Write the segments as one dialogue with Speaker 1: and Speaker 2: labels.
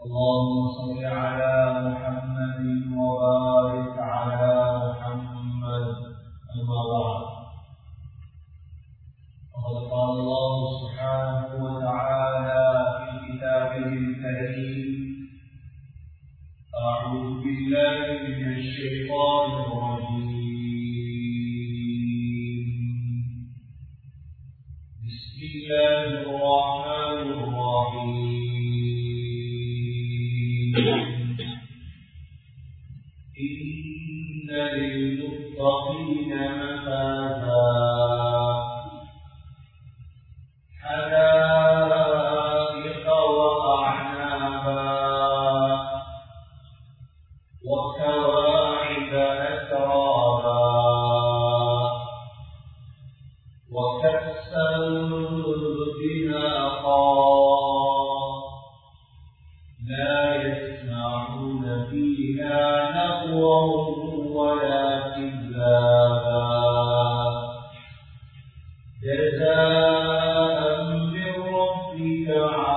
Speaker 1: اللهم صل على محمد وبارك على محمد أما بعد فقد قال الله سبحانه وتعالى في كتابه الكريم أعوذ بالله من الشيطان الرجيم بسم الله الرحمن الرحيم إن للمتقين مفازا حدائق وأعنابا وكواعب أترابا وكأسا دهاقا لا يسمعون فيها لغوا ولا كذابا جزاء من ربك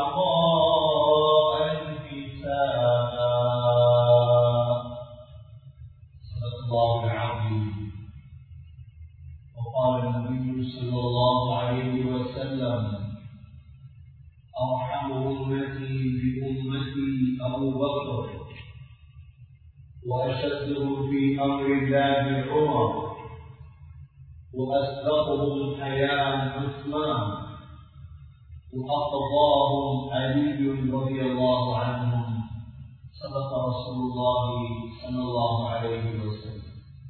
Speaker 1: عطاء حسابا صدق الله العظيم وقال النبي صلى الله عليه وسلم أرحم أمتي بأمتي أبو بكر وأشدهم في أمر الله عمر وأصدقهم حياء عثمان وأقضاهم علي رضي الله عنهم صدق رسول الله صلى الله عليه وسلم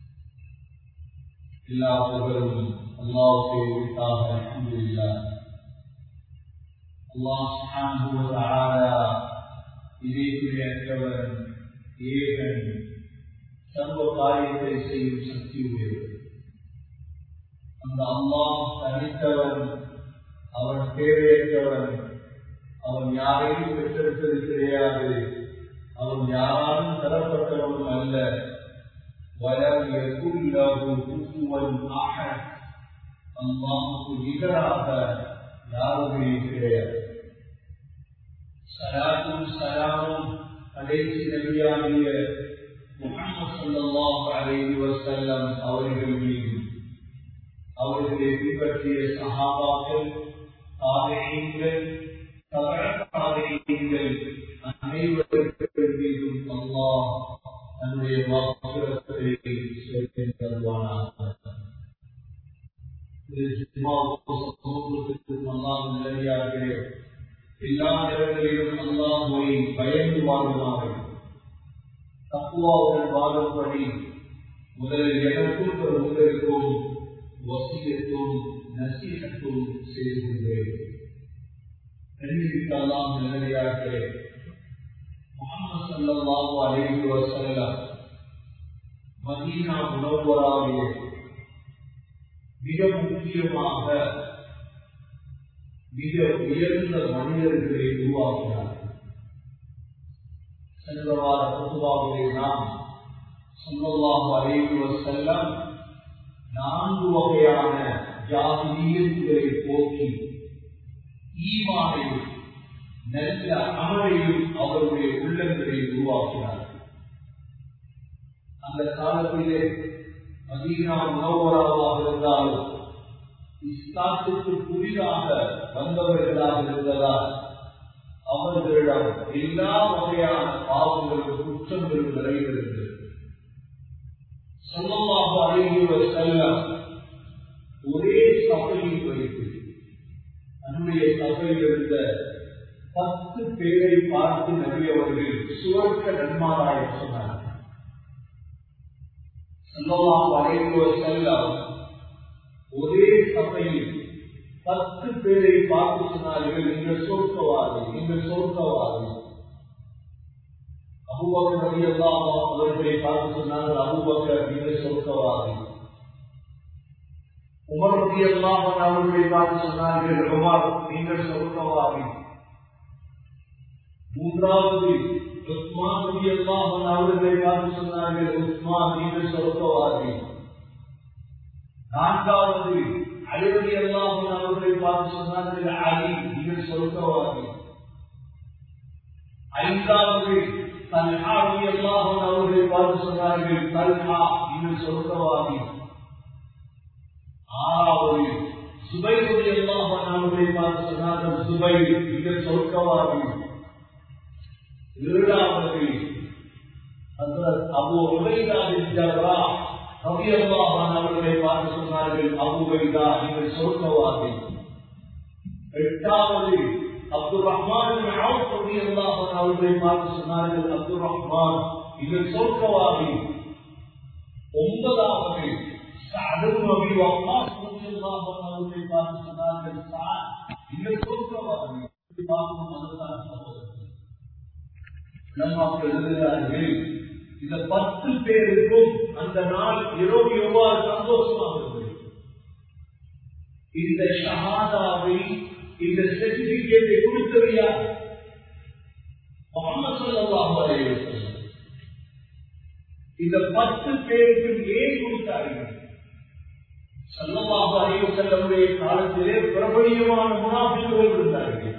Speaker 1: எல்லா புகழும் அல்லாவுக்கு உரித்தாக அல்ஹம்துலில்லாஹ் அல்லாஹ் சுப்ஹானஹு வ தஆலா இதேக்குரியவன் ஏகன் சர்வ காரியத்தை செய்யும் சக்தி உடையவர் அந்த அல்லாஹ் தனித்தவன் அவன் தேவையற்றவன் அவன் யாரையும் பெற்றெடுத்தது கிடையாது அவன் யாராலும் தரப்பட்டவனும் அல்ல ولم يكن له كفوا احد அல்லாஹுக்கு நிகராக யாருமே கிடையாது சலாத்தும் சலாமும் கடைசி நபியாகிய முகமது சல்லாஹ் அலைஹி வஸல்லம் அவர்கள் மீது அவர்களை பின்பற்றிய சஹாபாக்கள் தாதையங்கள் தாதையங்கள் அனைவர்கள் மீதும் அல்லாஹ் தன்னுடைய வாக்குறத்தை சேர்த்து தருவானாக எல்லா இடங்களிலும் அல்லாஹுவை பயந்து வாழுமாறு தக்குவாவுடன் வாழும்படி முதலில் எனக்கும் ஒரு உங்களுக்கும் வசியத்தும் நசீகத்தும் செய்து கொண்டேன் அல்லாஹ் நிலையாகிறேன் முகமது சல்லல்லாஹு அலைஹி வஸல்லம் மதீனா முனவராவிலே மிக முக்கியமாக மிக உயர்ந்த மனிதர்களை உருவாக்கினார் சென்ற வார பொதுவாகவே நாம் சல்லல்லாஹு அலைஹி வஸல்லம் நான்கு வகையான ஜாதியங்களை போக்கி ஈமானையும் நல்ல அமலையும் அவருடைய உள்ளங்களை உருவாக்கினார் அந்த காலத்திலே மதீனா உணவராக இருந்தாலும் இஸ்லாத்துக்கு புதிதாக வந்தவர்களாக இருந்ததால் அவர்களிடம் எல்லா வகையான பாவங்களும் குற்றங்களும் நிறைந்திருந்தது சொல்லமாக அழகிய செல்லம் ஒரே சபையில் வைத்து தன்னுடைய சபையில் இருந்த பத்து பேரை பார்த்து நபி அவர்கள் சுவர்க்க நன்மாராய சொன்னார் செல்லலாம் அழைத்துவ செல்லம் ஒரே சபையில் பத்து பேரை பார்த்து சொன்னார்கள் நீங்கள் சொர்க்கவாதி நீங்கள் சொர்க்கவாதி அபுபக்கர் ரவி எல்லாம் அவர்களை பார்த்து சொன்னார்கள் அபுபக்கர் நீங்கள் சொர்க்கவாதி உமர் ரவி எல்லாம் அவர்களை பார்த்து சொன்னார்கள் உமர் நீங்கள் சொர்க்கவாதி மூன்றாவது உஸ்மான் ரவி எல்லாம் அவர்களை பார்த்து சொன்னார்கள் உஸ்மான் நீங்கள் சொர்க்கவாதி நான்காவது அலிரவி எல்லாம் அவர்களை பார்த்து சொன்னார்கள் அலி நீங்கள் சொர்க்கவாதி ஐந்தாவது தல்ஹாவி அல்லாஹன் அவர்களை பார்த்து சொன்னார்கள் தல்ஹா இன்னும் சொர்க்கவாதி ஆறாவது சுபைபதி அல்லாஹன் அவர்களை பார்த்து சொன்னார்கள் சுபை இன்னும் சொர்க்கவாதி ஏழாவது அபு உபைதாவின் ஜர்ரா ரவி அல்லாஹன் அவர்களை பார்த்து சொன்னார்கள் அபு உபைதா நீங்கள் சொர்க்கவாதி எட்டாவது அப்துல் ரஹ்மான் ரவி அல்லாஹன் அவர்களை பார்த்து சொன்னார்கள் அப்துல் ரஹ்மான் நீங்கள் சொர்க்கவாதி ஒன்பதாவது சாதம் ரவி வக்காஸ் ரவி அல்லாஹன் அவர்களை பார்த்து சொன்னார்கள் சார் நீங்கள் சொர்க்கவாதி பார்க்கும் அதுதான் சகோதரர் நமக்கு எழுதுகிறார்கள் இந்த பத்து பேருக்கும் அந்த நாள் இரவு எவ்வாறு சந்தோஷமாக இருந்தது இந்த ஷஹாதாவை இந்த சர்டிபிகேட்டை கொடுத்தது யார் முகமது சல்லாஹு அலைஹி இந்த பத்து பேருக்கும் ஏன் கொடுத்தார்கள் சல்லல்லாஹு அலைஹி வஸல்லமுடைய காலத்திலே பிரபலியமான முனாஃபிக்குகள் இருந்தார்கள்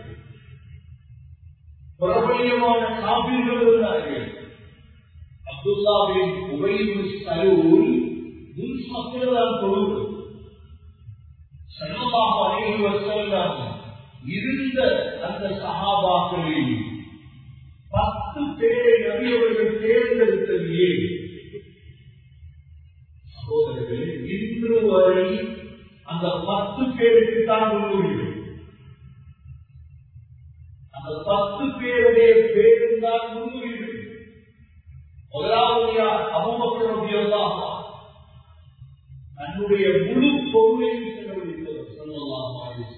Speaker 1: பிரபலியமான காபீர்கள் இருந்தார்கள் அப்துல்லாவின் உபயின் சலூல் முன் மக்கள்தான் தொழுது சல்லல்லாஹு அலைஹி வஸல்லம் இருந்த அந்த சஹாபாக்களில் பத்து பேரை நபி அவர்கள் தேர்ந்தெடுத்தது ஏன் சகோதரர்களே இன்று வரை அந்த பத்து பேருக்கு தான் முன்னுரிமை அந்த பத்து பேருடைய பேருந்தான் முன்னுரிமை முதலாவது யார் அபுபக்கரபியல்லாக தன்னுடைய முழு பொருளையும் செலவழித்தவர் சொல்லலாம்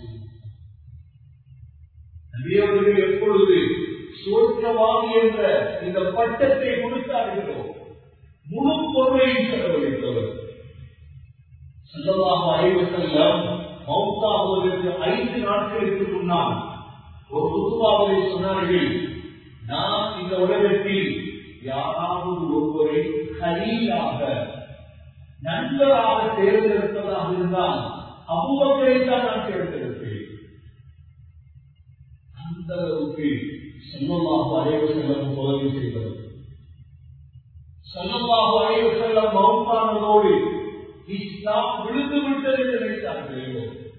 Speaker 1: நபியவர்கள் எப்பொழுது சோற்றவாதி என்ற இந்த பட்டத்தை கொடுத்தார்களோ முழு பொருளையும் செலவழித்தவர் சொல்லலாம் அறிவு செல்லம் மௌத்தாவதற்கு ஐந்து நாட்களுக்கு முன்னால் ஒரு குத்துவாவதை சொன்னார்கள் நான் இந்த உலகத்தில் யாராவது ஒருவரை கலீலாக நண்பராக தேர்ந்தெடுப்பதாக இருந்தால் அபுபக்கரை தான் நான் தேர்ந்தெடுப்பேன் அந்த அளவுக்கு செல்லமாக அலைவு செல்லம் உதவி செய்வது செல்லமாக அலைவு செல்லம் மௌத்தானதோடு இஸ்லாம் விழுந்து விட்டது நினைத்தார்கள்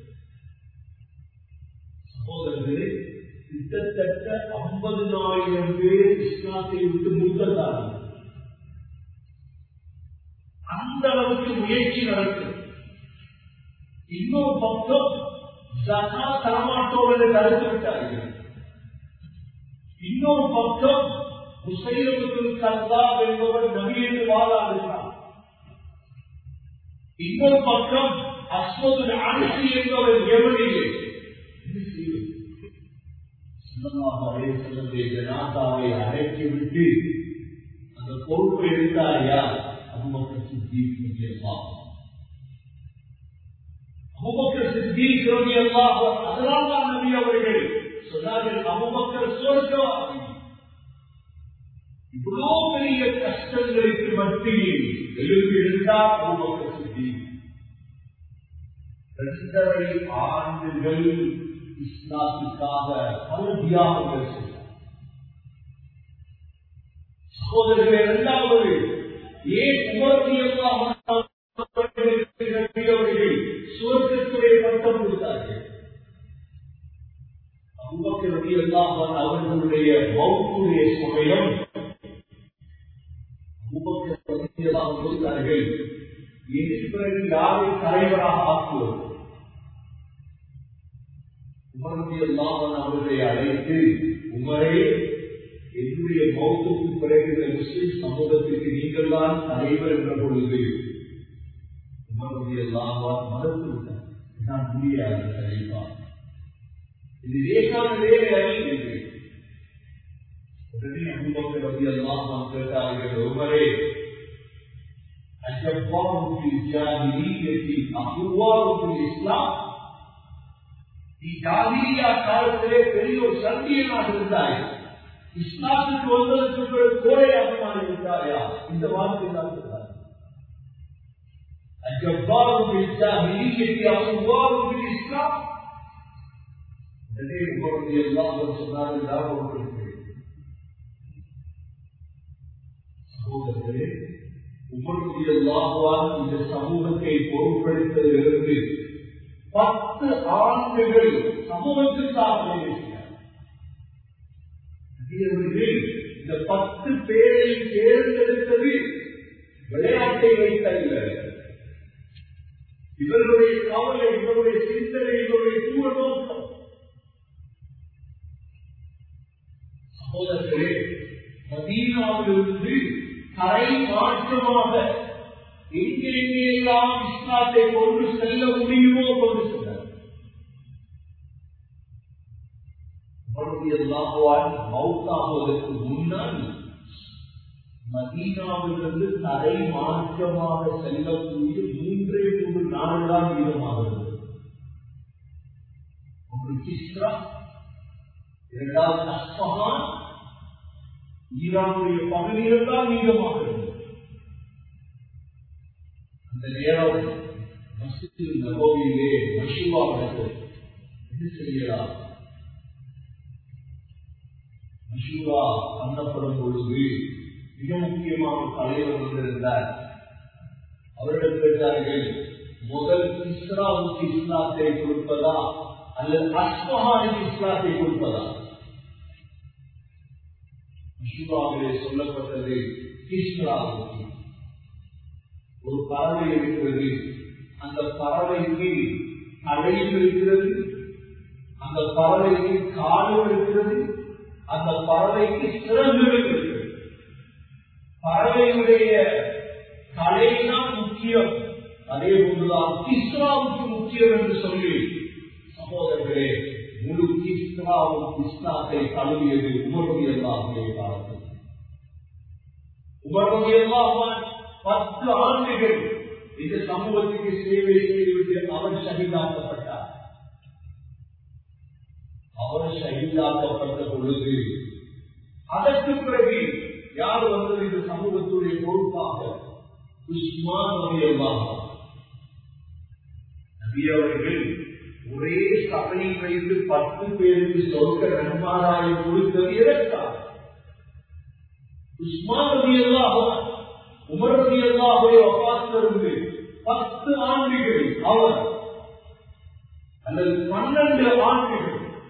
Speaker 1: சகோதரர்களே கிட்டத்தட்ட ஐம்பதுனாயிரம் பேர் இஸ்லாத்தை விட்டு முந்ததார்கள் அந்த அளவுக்கு முயற்சி நடக்கும் இன்னொரு பக்கம் ஜகா தரமாட்டோம் என்று கருத்து விட்டார்கள் இன்னொரு பக்கம் முசைலத்துக்கு கல்லா என்பவர் நபி என்று வாழாடுகிறார் இன்னொரு பக்கம் அஸ்மது அரிசி என்பவர் எவனிலே ஜனாதாவை அடக்கி விட்டு அந்த பொறுப்பை எடுத்தார் யார் அபுபக்கர் சித்திக் ரலியல்லாஹு அபுபக்கர் சித்திக் ரலியல்லாஹு அதனால் தான் நபி அவர்கள் சொன்னார்கள் அபுபக்கர் சொர்க்கவாதி இவ்வளோ பெரிய கஷ்டங்களுக்கு மத்தியில் எழுப்பி இருந்தார் அபுபக்கர் சித்திக் இரண்டரை ஆண்டுகள் இஸ்லாத்துக்காக பல தியாகங்கள் செய்தார் சகோதரர்களே இரண்டாவது ஏன் உமர்த்தியெல்லாம் சுவர்க்கத்துடைய பட்டம் கொடுத்தார்கள் அவர்களுடைய மௌத்துடைய சமயம் கொடுத்தார்கள் இதற்கு பிறகு யாரை தலைவராக ஆக்குவது உமர்த்தியெல்லாம் அவர்களை அழைத்து உமரே என்னுடைய மௌத்துக்கு பிறகு இந்த முஸ்லிம் சமூகத்திற்கு நீங்கள் தான் தலைவர் என்ற பொழுது உமர்த்தியெல்லாம் மறுத்து விட்டார் நான் முடியாது தலைவா இது லேசான வேலை அறிவிக்கிறது உடனே அபுபக்கர் ரலியல்லாஹு அன்ஹு கேட்டார்கள் உமரே அஜப்பாரு ஃபில் ஜாஹிலிய்யத்தி அஹ்வாரு ஃபில் இஸ்லாம் நீ ஜாஹிலியா காலத்திலே பெரிய ஒரு சந்தியனாக இருந்தாய் இஸ்லாத்துக்கு வந்ததற்கு பிறகு கோழையாக மாறிவிட்டாயா இந்த வார்த்தை தான் சொன்னார் அஜப்பாரு ஃபில் ஜாஹிலிய்யத்தி அஹ்வாரு ஃபில் இஸ்லாம் உடனே உங்களுடைய எல்லாம் சொன்னார்கள் ஞாபகம் இருக்கிறது சகோதரர்களே உங்களுடைய லாபவான் இந்த சமூகத்தை பொருட்படுத்தலிருந்து பத்து ஆண்டுகள் சமூகத்திற்காக வேலை செய்தார் நபியவர்கள் இந்த பத்து பேரை தேர்ந்தெடுத்தது விளையாட்டை வைத்தல்ல இவர்களுடைய கவலை இவருடைய சிந்தனை இவருடைய தூர நோக்கம் சகோதரர்களே மதீனாவிலிருந்து கரை மாற்றமாக எங்கெங்கெல்லாம் இஸ்லாத்தை கொண்டு செல்ல முடியுமோ கொண்டு சென்றார் மௌத்தாகுவதற்கு முன்னால் மதீனாவிலிருந்து தரை மாற்றமாக செல்லக்கூடிய மூன்றே மூன்று நாடுதான் மீதமாகிறது ஒன்று கிஸ்ரா இரண்டாவது அஸ்பகான் ஈரானுடைய பகுதிகள் தான் மீதமாகிறது அந்த நேரம் மசித்து நகோவிலே மஷுவா நடக்கிறது என்ன செய்யலாம் மஷூரா பண்ணப்படும் பொழுது மிக முக்கியமான தலைவர் வந்திருந்தார் அவரிடம் கேட்டார்கள் முதல் இஸ்ராவுக்கு இஸ்லாத்தை கொடுப்பதா அல்லது அஸ்மஹானுக்கு இஸ்லாத்தை கொடுப்பதா மஷூராவிலே சொல்லப்பட்டது இஸ்ராவுக்கு ஒரு பறவை இருக்கிறது அந்த பறவைக்கு அழைப்பு இருக்கிறது அந்த பறவைக்கு காலம் இருக்கிறது அந்த பறவைக்கு சிறந்து இருக்கிறது பறவையுடைய கலைதான் முக்கியம் அதே போன்றுதான் கிஸ்ராவுக்கு முக்கியம் என்று சொல்லி சகோதரர்களே முழு கிஸ்ராவும் இஸ்லாத்தை தழுவியது உமருடைய எல்லாமே காலத்தில் உமருடைய எல்லாம் பத்து ஆண்டுகள் இந்த சமூகத்துக்கு சேவை செய்துவிட்டு அவர் சகிதாக்கப்பட்டார் அவர் சகிதாக்கப்பட்ட பொழுது அதற்கு பிறகு யார் வந்தது இந்த சமூகத்துடைய பொறுப்பாக உஸ்மான் நபியல்லாக நபி அவர்கள் ஒரே சபையில் வைத்து பத்து பேருக்கு சொர்க்க நன்மாராயம் கொடுத்தது எதற்காக உஸ்மான் நபியல்லாக உமர் நபியல்லாவுடைய வபாத்திலிருந்து பத்து ஆண்டுகள் அவர் அல்லது பன்னெண்டு ஆண்டுகள்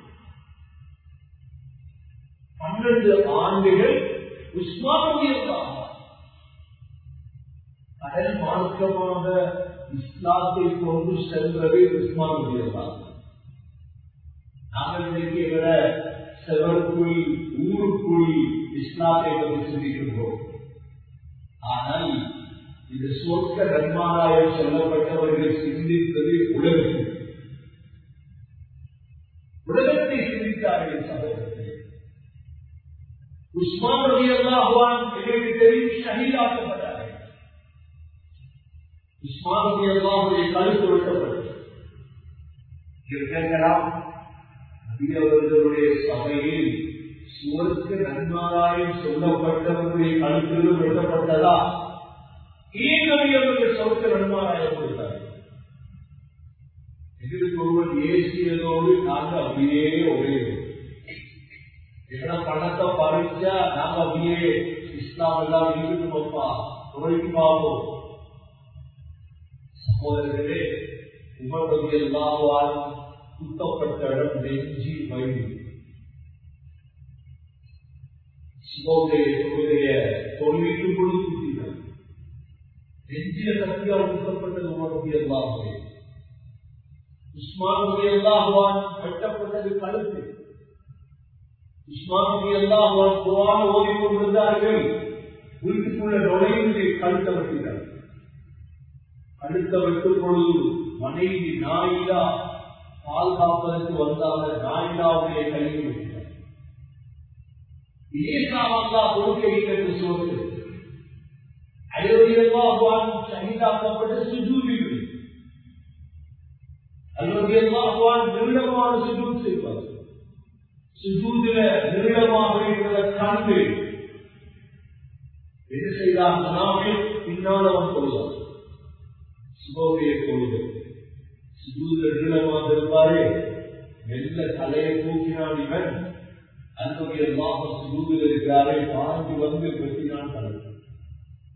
Speaker 1: பன்னெண்டு ஆண்டுகள் உஸ்மானியர்களாக கடல் மார்க்கமாக இஸ்லாத்தை கொண்டு சென்றது உஸ்மானியர்களாக நாங்கள் நினைக்கிற செவருக்குள் ஊருக்குள் இஸ்லாத்தை பற்றி சிந்திக்கின்றோம் ஆனால் இந்த சொற்க நன்மாராயம் சொல்லப்பட்டவர்கள் சிந்தித்தது உலகத்தில் உலகத்தை சிந்தித்தார்கள் சகோதரர்களே உஸ்மான் ரவி அல்லாஹான் எங்களுக்கு தெரியும் ஷஹீதாக்கப்பட்டார்கள் உஸ்மான் ரவி அல்லாஹுடைய கழுத்து ஒட்டப்பட்டது கேட்கலாம் நபியவர்களுடைய சபையில் சுவருக்கு நன்மாராயம் சொல்லப்பட்டவர்களுடைய கழுத்திலும் வெட்டப்பட்டதா ஏன் நபியவர்கள் சொர்க்க நன்மாராயம் கொடுத்தார்கள் எங்களுக்கு ஒருவர் ஏசியதோடு நாங்கள் அப்படியே ஒரே எங்கட பணத்தை பறிச்சா நாங்க அப்படியே இஸ்லாம் எல்லாம் இருக்கணும்ப்பா துறைக்கு பார்ப்போம் சகோதரர்களே உமர்வது எல்லாவால் குத்தப்பட்ட இடம் நெஞ்சி வழி சிவோடைய தொகுதிய தொழிலுக்கு பொழுது குத்தினார் நெஞ்சில கத்தியால் குத்தப்பட்டது உமர்வது எல்லாவே உஸ்மானுடைய எல்லாவான் வெட்டப்பட்டது கழுத்து உஸ்மானுடைய எல்லாவான் குரான் ஓடிக்கொண்டிருந்தார்கள் வீட்டுக்குள்ள நுழைந்து கழுத்த வெட்டினார் கழுத்த வெட்டும் பொழுது மனைவி நாயிலா பாதுகாப்பதற்கு வந்தாங்க நாயிலாவுடைய கையில் வெட்டினார் இதேசாமல்லா கொடுக்கையில் என்று சொல்வது அயோத்தியல்லாஹான் சகிதாக்கப்பட்ட சுஜூதிகள் அயோத்தியல்லாஹான் நிருடமான சுஜூத் செய்வார் சுஜூதில நிருடமாக இருக்கிற கண்டு என்ன செய்தார் நாமே பின்னாலவன் கொள்வார் சுபோடைய கொள்கை சுஜூதில நிருடமாக இருப்பாரே மெல்ல தலையை தூக்கினான் இவன் அன்புடைய சுஜூதில் இருக்கிறாரே பாஞ்சு வந்து வெட்டினான் தலைவர்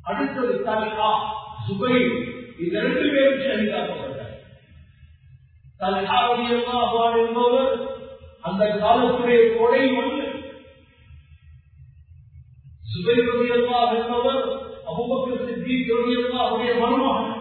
Speaker 1: அடுத்தது தல்ஹா சுபை இந்த ரெண்டு பேரும் ஷஹீதாக்கப்பட்டார் தல்ஹா ரலியல்லாஹு அன்ஹு என்பவர் அந்த காலத்துடைய கொடை ஒன்று சுபை ரலியல்லாஹு என்பவர் அபூபக்கர் சித்திக் ரலியல்லாஹுடைய மருமகன்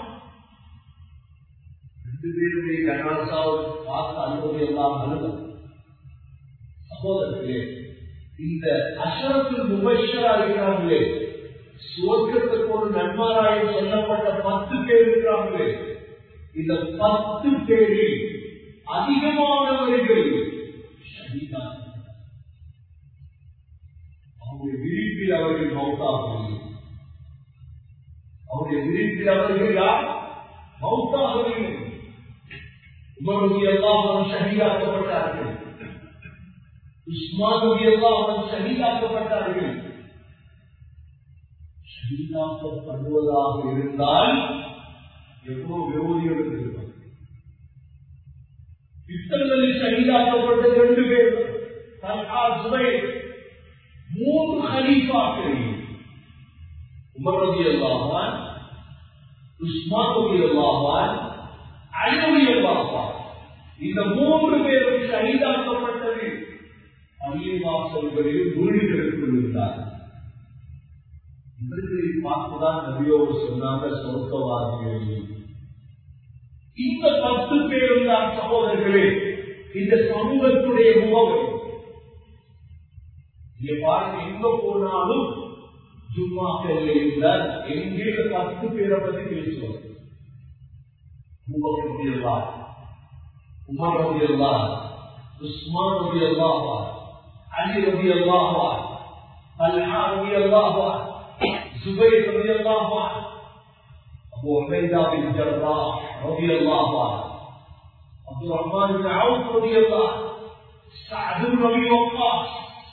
Speaker 1: ரெண்டு பேருடைய கண்ணாசாவும் பார்த்து அனுபவி எல்லாம் அழுத சகோதரர்களே இந்த அசரத்தில் முபஷரா இருக்கிறார்களே சுவர்க்கத்துக்கு ஒரு நன்மாராயம் சொல்லப்பட்ட பத்து பேர் இருக்கிறார்களே இந்த பத்து பேரில் அதிகமானவர்கள் ஷஹீதான். அவருடைய விரிப்பில் அவர்கள் மௌத்தாகவில்லை அவருடைய விரிப்பில் அவர்கள் யார் மௌத்தாகவில்லை உமருடைய எல்லாம் ஷஹீதாக்கப்பட்டார்கள் உஸ்மானுடைய எல்லாம் ஷஹீதாக்கப்பட்டார்கள் ஷஹீதாக்கப்படுவதாக இருந்தால் எவ்வளவு விரோதிகள் இருப்பார் யுத்தங்களில் ஷஹீதாக்கப்பட்ட ரெண்டு பேர் தல்ஹா சுபைர் மூன்று ஹலீஃபாக்கள் உமர் ரதி அல்லாஹான் உஸ்மான் ரதி அல்லாஹான் அலி அல்லாஹான் இந்த மூன்று பேரும் ஷஹீதாக்கப்பட்டது பள்ளிவாசல்களில் வீடுகளுக்குள் இருந்தார் இவர்களை பார்த்துதான் நபியோடு சொன்னாங்க சொர்க்கவாதிகள் இந்த பத்து பேரும் தான் சகோதரர்களே இந்த சமூகத்துடைய முகவர் இங்க பாருங்க எங்க போனாலும் ஜும்மாக்கள் இருந்தால் எங்கே பத்து பேரை பத்தி பேசுவார் உமர் ரபியல்லா உமர் ரபியல்லா உஸ்மான் ரபியல்லா அலி ரபியல்லா طلحة رضي الله عنه زبير رضي الله عنه أبو عبيدة بن الجراح رضي الله عنه عبد الرحمن بن عوف رضي الله عنه سعد بن أبي وقاص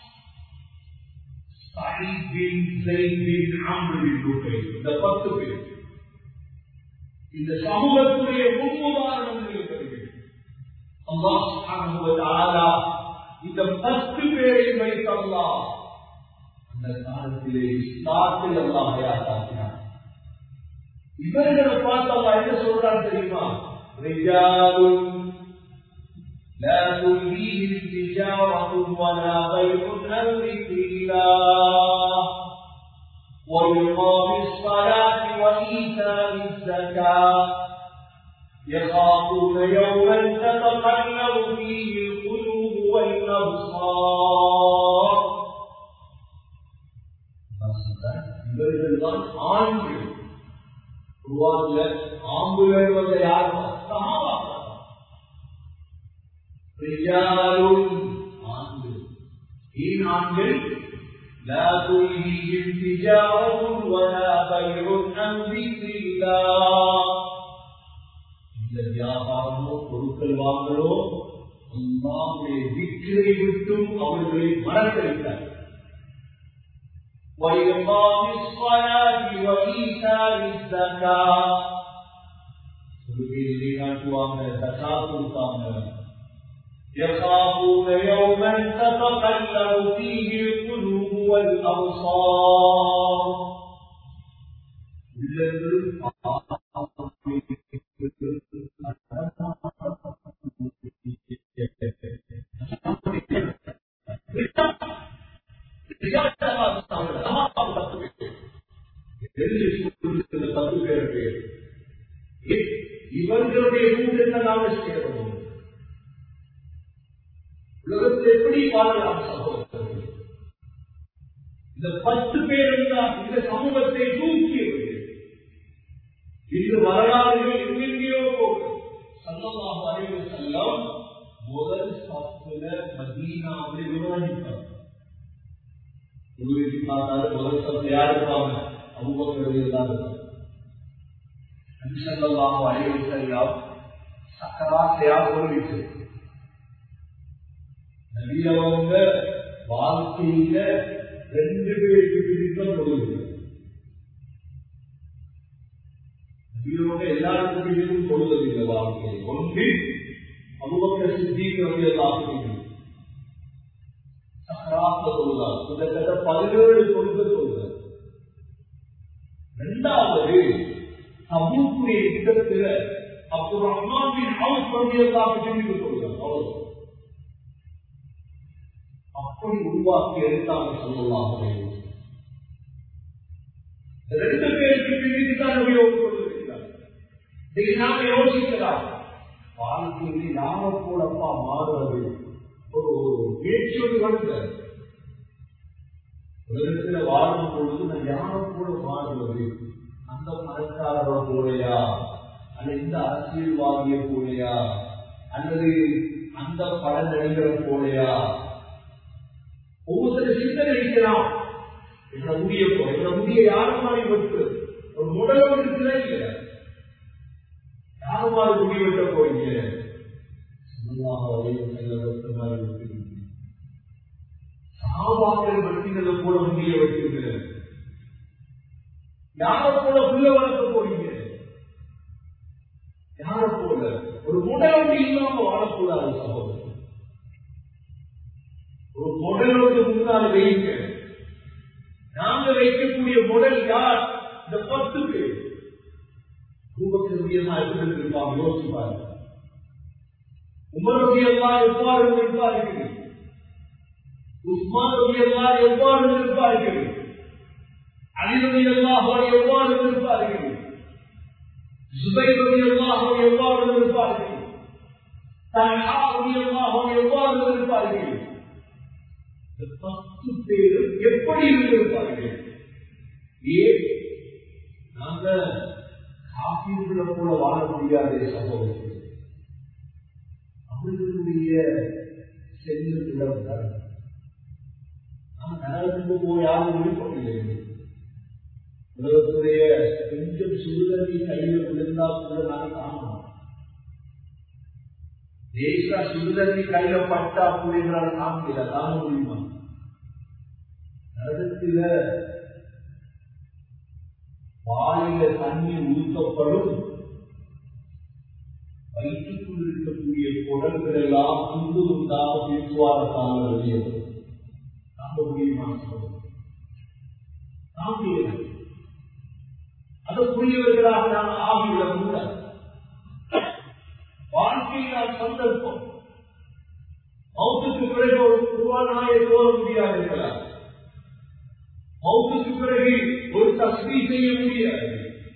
Speaker 1: سعيد بن زيد بن عمرو بن نفيل இந்த பத்து பேர் இந்த சமூகத்துடைய முன்னுதாரணங்கள் அல்லாஹ் சுப்ஹானஹு வ தஆலா இந்த பத்து பேரை வைத்து அல்லாஹ் அந்த காலத்திலே இஸ்லாத்தில் அல்லாஹ் ஹயாத்தாக்கினார் இவர்களை பார்த்து அல்லாஹ் என்ன சொல்றான் தெரியுமா ரிஜாலுன் لا تلهيهم تجارة ولا بيع عن ذكر الله وإقام الصلاة وإيتاء الزكاة يخافون يوما تتقلب فيه القلوب والأبصار இவர்கள்தான் ஆண்கள் உருவாக்கல ஆம்புகள் வந்த யாரும் ரிஜாலும் ஆண்கள் ஏன் ஆண்கள் لا تلهيهم تجارة ولا بيع عن ذكر الله இந்த வியாபாரமோ பொருட்கள் வாங்கலோ அல்லாவுடைய திக்கரை விட்டும் அவர்களை மறக்க வைத்தார் وإقام الصلاة وإيتاء الزكاة சொல்லுகையிலே காட்டுவாங்க சக்கா கொடுத்தாங்க يخافون يوما تتقلب فيه القلوب والأبصار உள்ளங்களும் பத்து பேர் பேர் இவர்களுடைய கூட்டத்தை நாம சேரணும் உலகத்தில் எப்படி வாழலாம் சகோதரர்கள் இந்த பத்து பேர் தான் இந்த சமூகத்தை தூக்கியவர்கள் இந்த வரலாறுகள் எங்கெங்கேயோ போகும் சல்லமாக அறிவு செல்லம் முதல் சத்துல மதீனாவில் விவரணிப்பார் உங்களுக்கு பார்த்தாலும் முதல் சத்து யார் இருப்பாங்க அபுபக்கர் தான் இருப்பாங்க சல்லமாக அறிவு செல்லம் சக்கராசையா போயிட்டு நவீனவங்க வாழ்க்கையில ரெண்டு பேருக்கு பிடித்த பொழுது நவீனவங்க எல்லாருக்கும் பிடிக்கும் பொழுதில்லை வாழ்க்கை ஒன்று அபுபக்கர் சித்திக்கு வந்து எல்லாருக்கும் சக்கராத்த தொழுதா கிட்டத்தட்ட பதினேழு தொழுது தொழுது இரண்டாவது தபூக்குரிய யுத்தத்தில் அப்துல் ரஹ்மான் அவுஸ் பண்ணியதாக சிந்தித்து கொள்கிறார் அவ்வளவு அப்படி உருவாக்கி எடுத்தாங்க சொல்லலாம் ரெண்டு பேருக்கு பின்னிட்டு தான் உபயோகம் கொண்டிருக்கிறார் இதை நாம யோசிக்கலாம் வாழ்க்கையில் யாரை போலப்பா மாறுவது ஒரு பேச்சொரு வருகிறார் உலகத்துல வாழும் பொழுது நான் யாரை போல மாறுவது அந்த மனக்காரரை போலையா அல்லது இந்த அரசியல்வாதியை போலையா அல்லது அந்த பட நடிகரை போலையா ஒவ்வொருத்தர் சிந்தனை இருக்கிறான் எங்களை முடிய போ எங்களை முடிய யாரும் மாதிரி வெட்டு ஒரு முடல இருக்குதா இல்ல யாரும் மாதிரி முடி வெட்ட போறீங்க சாவாக்கள் வெட்டினதை போல முடிய வெட்டுங்க யார போல புள்ள வளர்க்க போறீங்க யார போல ஒரு முடலோடு இல்லாம வாழக்கூடாது சகோதரர் ஒரு முடலோடு முன்னால் வைங்க நாங்க வைக்கக்கூடிய முடல் யார் இந்த பத்து பேர் ரூபத்தினுடைய இருப்பாங்க யோசிப்பாங்க உமருடைய எல்லாம் எவ்வாறு இருப்பார்கள் உஸ்மானுடைய எல்லாம் எவ்வாறு இருப்பார்கள் அலினுடைய எல்லாம் எவ்வாறு இருப்பார்கள் சுபைருடைய எல்லாம் எவ்வாறு இருப்பார்கள் தன்ஹாவுடைய எல்லாம் எவ்வாறு இருப்பார்கள் இந்த பத்து பேரும் எப்படி இருந்திருப்பார்கள் ஏன் நாங்க காப்பீடுகளை போல வாழ முடியாத சம்பவத்தில் அவர்களுடைய செல்லுடன் நாம் நகரத்துக்கு போய் யாரும் விருப்பமில்லை உலகத்துடைய கொஞ்சம் சுடுதண்ணி கையில் விழுந்தா கூட நான் காணணும் தேசா சுடுதண்ணி கையில பட்டா அப்படின்றால் காமிக்கல காண முடியுமா நரகத்தில வாயில தண்ணி ஊற்றப்படும் வயிற்றுக்குள் இருக்கக்கூடிய குடல்கள் எல்லாம் துண்டு துண்டாக பேசுவாரத்தால் வெளியே நம்ப முடியுமா நம்பியது அதற்குரியவர்களாக நாம் ஆகிவிடக் கூடாது வாழ்க்கையில் சந்தர்ப்பம் மௌத்துக்கு பிறகு ஒரு குருவானாயை கோர முடியாது மௌத்துக்கு பிறகு ஒரு தஸ்மி செய்ய முடியாது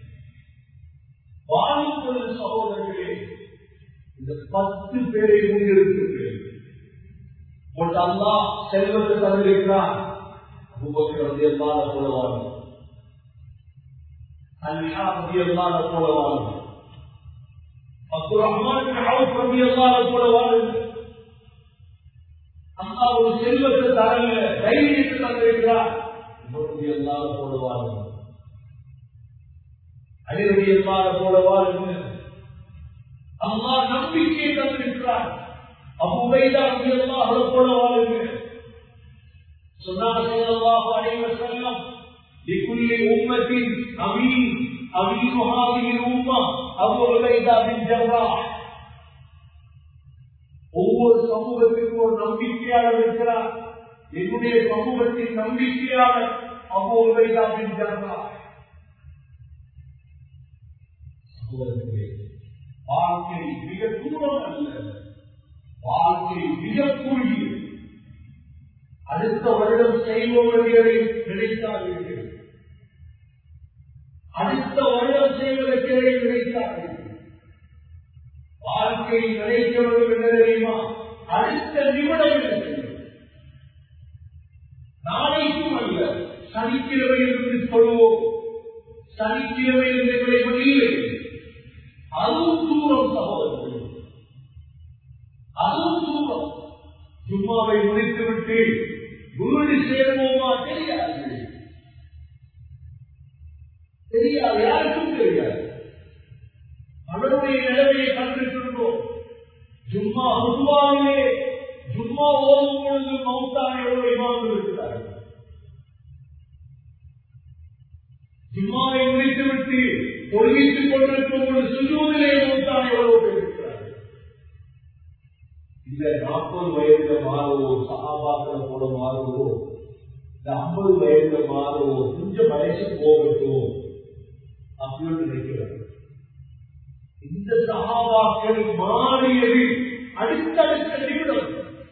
Speaker 1: வாழும் பொழுது சகோதரர்களே இந்த பத்து பேரை முன்னிறுத்துகிறேன் அல்லா செல்வத்தை தந்திருக்கிறான் அபுபக்கர் எல்லாத போல வாழும் அல்ஹா ரதி எல்லாத போல வாழும் அப்துல் ரஹ்மான் அவுப் ரதி எல்லாத போல வாழும் அல்லா ஒரு செல்வத்தை தரல தைரியத்தை தந்திருக்கிறார் ரதி எல்லாத போல வாழும் அலிரதி எல்லாத போல வாழும் அல்லா நம்பிக்கையை தந்திருக்கிறார் அபுபைதா ரலியல்லாஹு போல வாழுங்க சொன்னார் ஸல்லல்லாஹு அலைஹி வஸல்லம் لكل أمة أمين أمين هذه الأمة أبو عبيدة بن جراح ஒவ்வொரு சமூகத்திற்கும் ஒரு நம்பிக்கையாளர் இருக்கிறார் என்னுடைய சமூகத்தின் நம்பிக்கையாளர் அபு உபைதா பின் ஜர்ராஹ் சகோதரர்களே வாழ்க்கை மிக தூரம் அல்ல வாழ்க்கை மிக குறுகியது அடுத்த வருடம் செய்வோம் என்பதை நினைத்தார்கள் அடுத்த வருடம் செய்வதற்கு நினைத்தார்கள் வாழ்க்கை நினைக்க வேண்டும் என்ன தெரியுமா அடுத்த நிமிடம் என்ன செய்யும் நாளைக்கும் அல்ல சனிக்கிழமையிலிருந்து சொல்லுவோம் சனிக்கிழமையிலிருந்து வெளியே அதுவும் தூரம் சகோதரர்கள் அதுவும் தூரம் ஜும்மாவை முடித்துவிட்டு வீடு சேருவோமா தெரியாது தெரியாது யாருக்கும் தெரியாது அவருடைய நிலைமையை கண்டிருக்கின்றோம் ஜும்மா ஜும்மாவிலே ஜும்மா ஓதும் பொழுது மௌத்தான எவ்வளவு இமாம் இருக்கிறார்கள் ஜும்மாவை முடித்துவிட்டு ஒழுங்கித்துக் கொண்டிருக்கும் ஒரு சுஜூதிலே மௌத்தான எவ்வளவு பேர் இருக்கிறார்கள் இல்ல நாற்பது வயதுல மாறுவோம் சகாபாக்களை போல மாறுவோம் இந்த ஐம்பது வயதுல மாறுவோம் கொஞ்சம் வயசு போகட்டும் அப்படின்னு நினைக்கிறார் இந்த சகாபாக்கள் மாறியது அடுத்தடுத்த நிமிடம்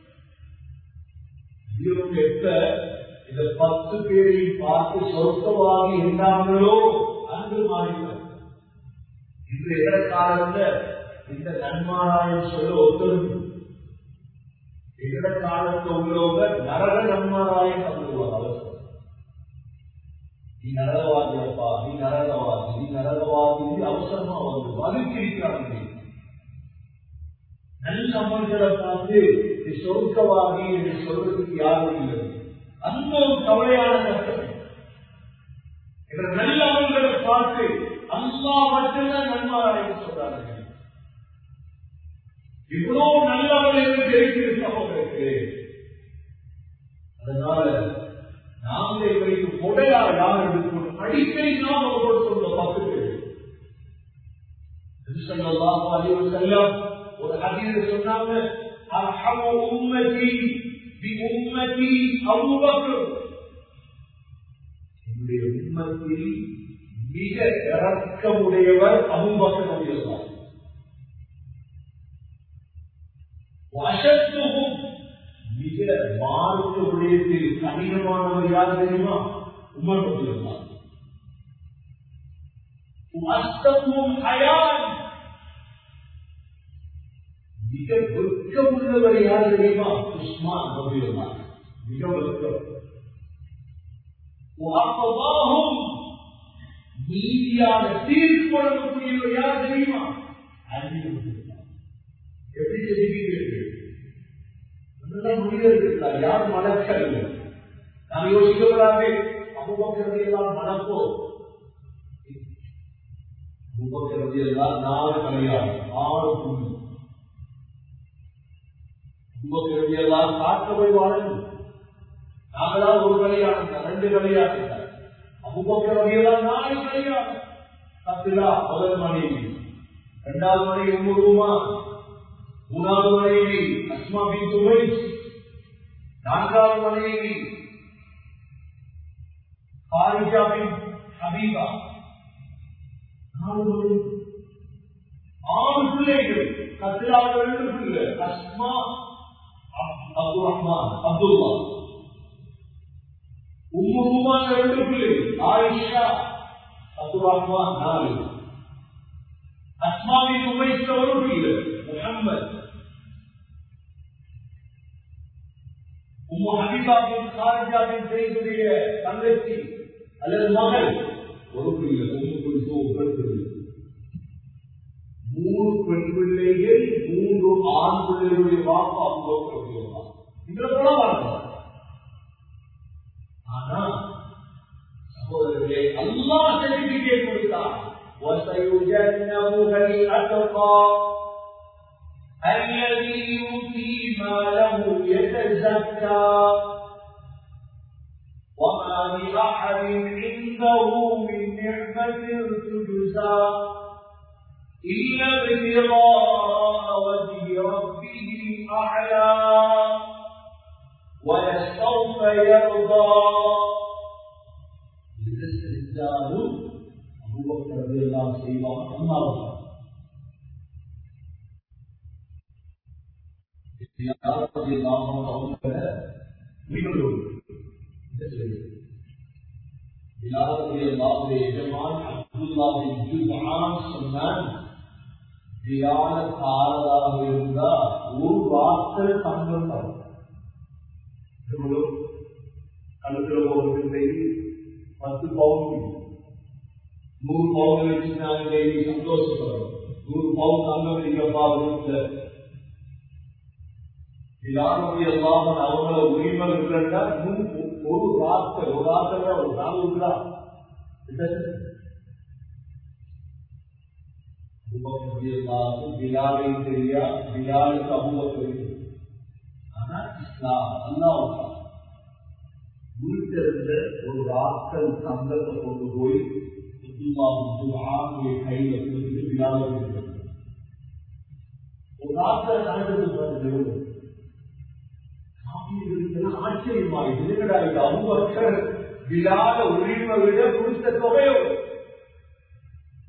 Speaker 1: இவங்க எப்ப இந்த பத்து பேரையும் பார்த்து சொர்க்கவாகி இருந்தாங்களோ அன்று மாறினார் இன்று எந்த காலத்துல இந்த நன்மாராயம் சொல்ல ஒத்துழைப்பு எங்கட காலத்துல உள்ளவங்க நரக நன்மாராயம் சொல்லுவாங்க அவசரம் நீ நரகவாதி அப்பா நீ நரகவாதி நீ நரகவாதி அவசரமா வந்து மதிச்சிருக்கிறாங்க நல்ல அமல்களை பார்த்து நீ சொர்க்கவாதி என்று சொல்றதுக்கு யாரும் இல்லை அந்த ஒரு கவலையான கஷ்டம் என்ற நல்ல அமல்களை பார்த்து அல்லா மட்டும்தான் நன்மாராயம் சொல்றாங்க இவ்வளவு நல்லவர்கள் என்று தெரிவித்திருக்க அவர்களுக்கு அதனால நாம இவருக்கு கொடையா யார் எடுக்கணும் அடிக்கடி நாம் அவர்களோடு சொல்ல பக்கத்து செல்லம் ஒரு அதிக சொன்னாங்க அர்ஹம உம்மதி பி உம்மதி அபூபக்கர் என்னுடைய உம்மத்தில் மிக இறக்கமுடையவர் அபூபக்கர் நபியல்லாஹ் வசத்துவும் மிக மார்க்க விடயத்தில் கடினமானவர் யார் தெரியுமா உமர் நபியல்லாஹ் அஸ்தமும் அயான் மிக வெட்கம் உள்ளவர் யார் தெரியுமா உஸ்மான் நபியல்லாஹ் மிக வெட்கம் வாப்பவாகும் நீதியான தீர்ப்பு வழங்கக்கூடியவர் யார் தெரியுமா அறிவு எப்படி தெரிவிக்கிறீர்கள் முடிவெடுக்கிறார் யார் மலக்கல் நாம் யோசிக்கப்படாது அபுபக்கிறது எல்லாம் மனப்போ அபுபக்கிறது எல்லாம் நாலு கல்யாணம் ஆறு புண்ணு அபுபக்கிறது எல்லாம் காக்க போய் வாழணும் நாங்களாம் ஒரு கல்யாணம் தான் ரெண்டு கல்யாணம் தான் அபுபக்கிறது எல்லாம் நாலு கல்யாணம் கத்திரா முதல் மனைவி இரண்டாவது மனைவி உருவமா மூணாவது மனைவி அஸ்மா பின் துவை நான்காவது மனைவி ஹாரிஜா பின் ஹபீபா நாலு மனைவி ஆறு பிள்ளைகள் கத்திராவது ரெண்டு பிள்ளை அஸ்மா அப்துல் ரஹ்மான் அப்துல்லா உம்மு ரூமான ரெண்டு பிள்ளை ஆயிஷா அப்துல் ரஹ்மான் நாலு அஸ்மாவின் உமைத்த ஒரு பிள்ளை முகம்மது உம்மு ஹபீபாவின் சாரஜாவின் செய்துடைய தங்கச்சி அல்லது மகள் ஒரு பிள்ளை உம்மு குறித்து ஒரு பிள்ளை மூணு பெண் பிள்ளைகள் மூன்று ஆண் பிள்ளைகளுடைய வாப்பா அவங்க இதுல கூட வாழ்ந்தார் ஆனா சகோதரர்களே அல்லா சர்டிபிகேட் கொடுத்தார் وسيجنبها الأتقى الذي يؤتي ماله يتزكى وما لأحد عنده من نعمة تجزى إلا ابتغاء وجه ربه الأعلى ولسوف يرضى الاستهزاء أبو بكر رضي الله عنه أما رضي الله عنه மிகவும் எஜமான் அப்துல்லாவின் ஜுமான் சொன்னான் தியானக்காரராக இருந்தா ஒரு வார்த்தை சம்பளம் தரும் கழுத்துல போகிறது பத்து பவுன் நூறு பவுன் வச்சு நாங்க சந்தோஷப்படுறோம் நூறு பவுன் தங்கம் நீங்கப்பா வீட்டுல யாருடைய எல்லாம் அவங்கள உரிமை இருக்கிறா ஒரு ராத்திர ஒரு ராத்திர ஒரு நாள் இருக்கிறா பிலாலையும் தெரியா பிலாலுக்கு அபுபக்கர் ஆனா இஸ்லாம் அல்லாஹ் வீட்டிலிருந்த ஒரு ராத்தல் சந்தத்தை கொண்டு போய் ஆணுடைய கையில கொடுத்துட்டு பிலாலுக்கு ஒரு ராத்தல் கணக்கு ஆச்சரியமாய் இதுகடா அபுபக்கர் விழாத உரிமை விட கொடுத்த தொகை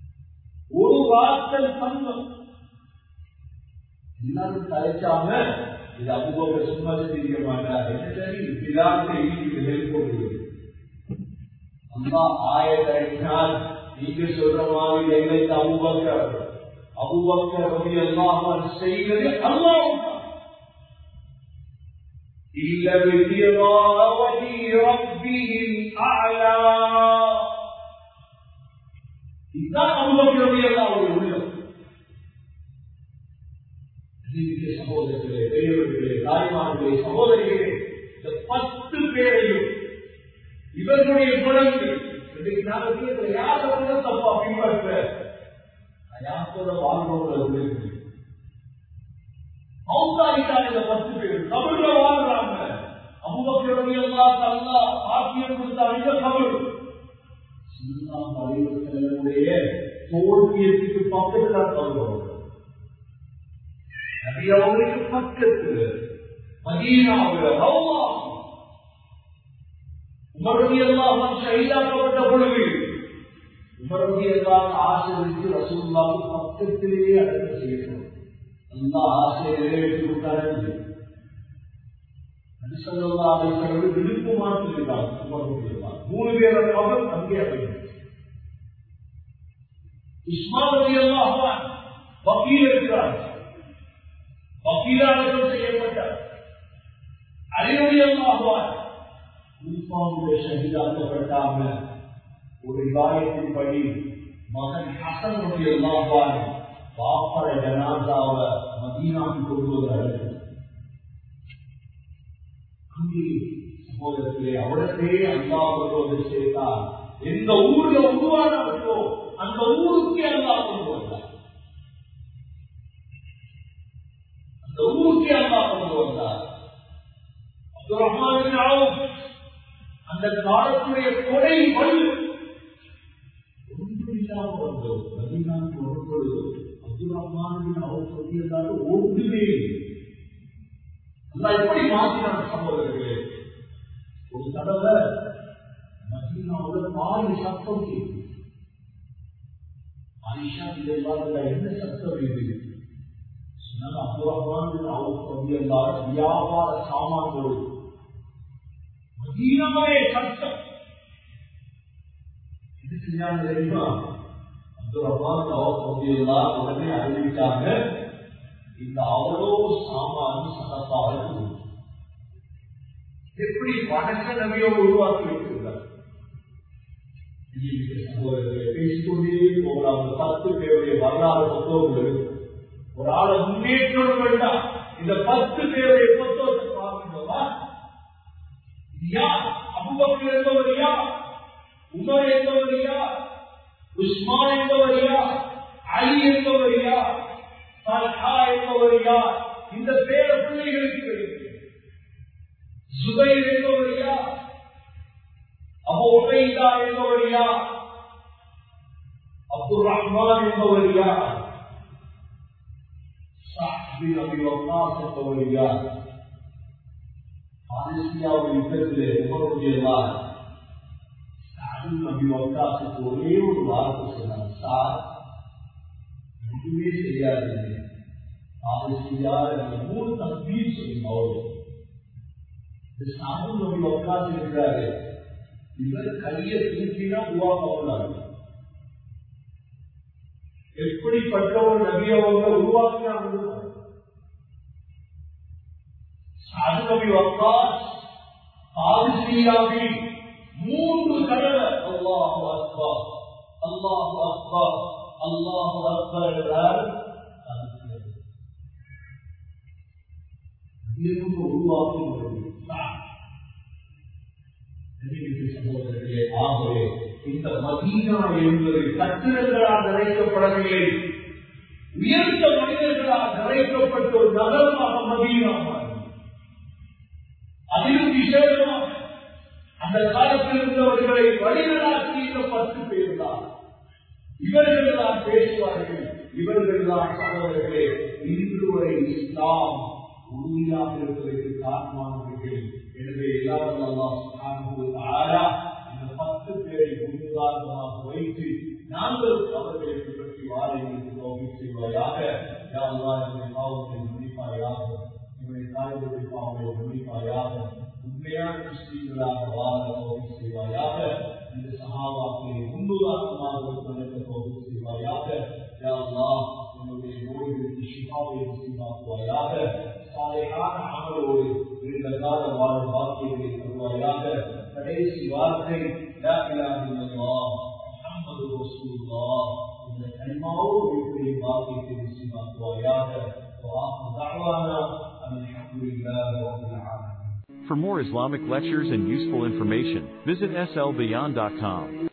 Speaker 1: வாசல் தங்கம் எல்லாரும் தலைச்சாம இது அபுபோக சும்மா செய்ய மாட்டார் என்ன சரி பிலாத்தை வீட்டுக்கு நெருப்போடு அம்மா ஆயத்தினால் நீங்க சொல்ற மாதிரி எங்களுக்கு அபுபக்கர் அபுபக்கர் ரவி அல்லாமல் செய்வது அல்லாஹ் إلا ابتغاء وجه ربه الأعلى இதுதான் அபுபக்கருடைய அல்லாவுடைய உள்ளம் அன்பிற்குரிய சகோதரர்களே பெரியவர்களே தாய்மார்களே சகோதரிகளே இந்த பத்து பேரையும் இவர்களுடைய குணங்கள் இன்றைக்கு நாங்கள் யார் சொல்ல தப்பா பின்பற்ற யார் சொல்ல வாழ்றவங்க மௌத்தாயிட்டாங்க இந்த பத்து பேர் தமிழ்ல வாழ்றாங்க அபுபக்கருடைய அல்லா அல்லா ஆக்கியம் கொடுத்த இந்த தமிழ் சிந்தாம் வலியுறுத்தலுடைய தோல்வியத்துக்கு பக்கத்தில் தருவாங்க நபி அவங்களுக்கு பக்கத்தில் மதீனாவில் ரவுமா உமருடைய எல்லாம் ஷைதாக்கப்பட்ட பொழுது உமருடைய எல்லாம் ஆசிரியருக்கு ரசூல்லாவுக்கு பக்கத்திலேயே அடக்கம் செய்யணும் அந்த ஆசையை நிறைவேற்றி கொடுத்தாரு விருப்பு மாற்றிருக்காங்க மூணு பேரை அவர் அங்கே உஸ்மான் வக்கீல் இருக்கிறார் வக்கீலாளர்கள் செய்யப்பட்டார் அலையுடையமாகுவார் உஸ்மானுடைய ஷஹீதாக்கப்பட்டாங்க ஒரு காயத்தின் படி மகன் ஹசனுடைய எல்லாவான் பாப்பர ஜனாதாவ மதீனாவுக்கு கொண்டு வந்து அங்கே சமூகத்திலே அவரே அல்லா கொண்டு சேர்த்தார் எந்த ஊர்ல உருவானார்களோ அந்த ஊருக்கே அல்லா கொண்டு வந்தார் அந்த ஊருக்கே அல்லா கொண்டு வந்தார் அப்துல் ரஹ்மான் அந்த காலத்துடைய கொடை வலு ஒன்று இல்லாமல் வந்தோம் மதீனாவுக்கு வரும்பொழுது அப்துல் ரஹ்மான் அவர் சொல்லியதாக ஒன்றுமே அல்லா எப்படி மாற்றினார் சகோதரர்களே ஒரு தடவை மதீனாவோட பாதி சத்தம் கேட்கும் ஆயிஷா இதை என்ன சத்தம் இது சொன்னால் அப்துல் ரஹ்மான் அவர் சொல்லியதாக வியாபார சாமான்களோடு மதீனாவே சத்தம் இது செஞ்சாங்க தெரியுமா அப்துல் ரஹ்மான் அவர் சொல்லியெல்லாம் உடனே அறிவித்தாங்க இந்த அவ்வளோ சாமான் சதப்பாக எப்படி வணக்க நபியோடு உருவாக்கி வைத்திருந்தார் பேசிக்கொண்டே போகலாம் பத்து பேருடைய வரலாறு புத்தகங்கள் ஒரு ஆளை முன்னேற்றம் வேண்டாம் இந்த பத்து பேருடைய புத்தகத்தை பார்க்கணுமா யார் அபுபக்கர் என்பவர் யார் உமர் என்பவர் யார் உஸ்மான் என்பவர் யார் அலி என்பவர் யார் தல்ஹா என்பவர் யார் இந்த பேர பிள்ளைகளுக்கு தெரியும் சுபைர் என்பவர் யார் அபு உபைதா என்பவர் யார் அப்துல் ரஹ்மான் என்பவர் யார் சாஹிபி நபி வக்காஸ் என்பவர் யார் ஆதிசியாவுடைய யுத்தத்திலே உமருடைய நபி வக்காசுக்கு ஒரே ஒரு வார்த்தை சொன்னார் சார் ஒன்றுமே செய்யாது அது செய்யாத மூணு தம்பீர் சொல்லுங்க அவரு சாது நபி வக்காசு இருக்கிறாரு இவர் கையை தூக்கினா உருவாக்க எப்படிப்பட்ட ஒரு நபி அவங்க உருவாக்கினாங்க சாது நபி வக்காஸ் ஆதிசியாவில் மூன்று தடவை அல்லாஹு அக்பர் அல்லாஹு அக்பர் அல்லாஹு அக்பர் என்றால் உருவாக்கி சகோதரர்களே ஆகவே இந்த மதீனா என்பது கட்டிடங்களால் நிறைக்கப்படவில்லை உயர்ந்த மனிதர்களால் நிறைக்கப்பட்ட ஒரு நகரமாக மதீனா அதிலும் விசேஷமாக அந்த காலத்தில் இருந்தவர்களை வழிநடாத்தி இந்த பத்து பேர் தான் இவர்கள் தான் பேசுவார்கள் இவர்கள் தான் சகோதரர்களே இன்று வரை இஸ்லாம் உறுதியாக இருப்பதற்கு காரணமானவர்கள் எனவே எல்லாரும் இந்த பத்து பேரை முன்னுதாரணமாக வைத்து நாங்கள் அவர்களை பற்றி வாருங்கள் பாவத்தை பாவங்களை மன்னிப்பாயாக உண்மையான முஸ்லீம்களாக வாழ தோல்வி செய்வாயாக இந்த சகாபாக்களை முன்னுதாரணமாக நடத்த தோல்வி செய்வாயாக யா அல்லாஹ் என்னுடைய நோய்களுக்கு சிபாவை நசீமாக்குவாயாக சாலையான அமலோடு நீண்ட கால வாழ வாக்கியங்களை தருவாயாக கடைசி வார்த்தை லா இலாஹ இல்லல்லாஹ் முஹம்மது ரசூலுல்லாஹ் இந்த கனிமாவோடு இருக்கிற வாக்கியத்தை நசீமாக்குவாயாக وآخر دعوانا أن الحمد لله رب العالمين
Speaker 2: For more Islamic lectures and useful information, visit slbeyond.com.